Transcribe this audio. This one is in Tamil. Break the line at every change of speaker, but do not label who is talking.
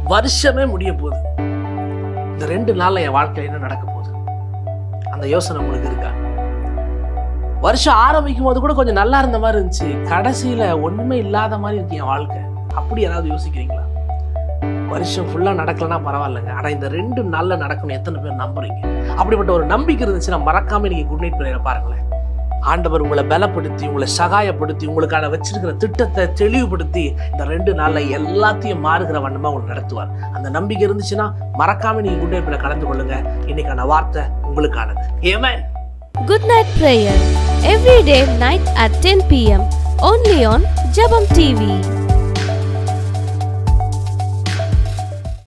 வருஷமே முடிய போகுது இந்த ரெண்டு நாள்ல என் வாழ்க்கையில என்ன நடக்க போகுது அந்த யோசனை உங்களுக்கு இருக்கா வருஷம் ஆரம்பிக்கும் போது கூட கொஞ்சம் நல்லா இருந்த மாதிரி இருந்துச்சு கடைசியில ஒண்ணுமே இல்லாத மாதிரி இருக்கு என் வாழ்க்கை அப்படி ஏதாவது யோசிக்கிறீங்களா வருஷம் ஃபுல்லா நடக்கலன்னா பரவாயில்லைங்க ஆனா இந்த ரெண்டு நாள்ல நடக்கணும் எத்தனை பேர் நம்புறீங்க அப்படிப்பட்ட ஒரு நம்பிக்கை இருந்துச்சுன்னா மறக்காம நீங்க குட் நைட் பிரேயரை பாருங்களேன் ஆண்டவர் உங்களை பலப்படுத்தி உங்களை சகாயப்படுத்தி உங்களுக்கான வச்சிருக்கிற திட்டத்தை தெளிவுபடுத்தி இந்த ரெண்டு நாள்ல எல்லாத்தையும் மாறுகிற வண்ணமா உங்களை நடத்துவார் அந்த நம்பிக்கை இருந்துச்சுன்னா மறக்காம நீங்க குட் நைட் கலந்து கொள்ளுங்க இன்னைக்கான வார்த்தை உங்களுக்கானது ஏமேன்
Good night prayer every day night at 10 pm only on Jabam TV.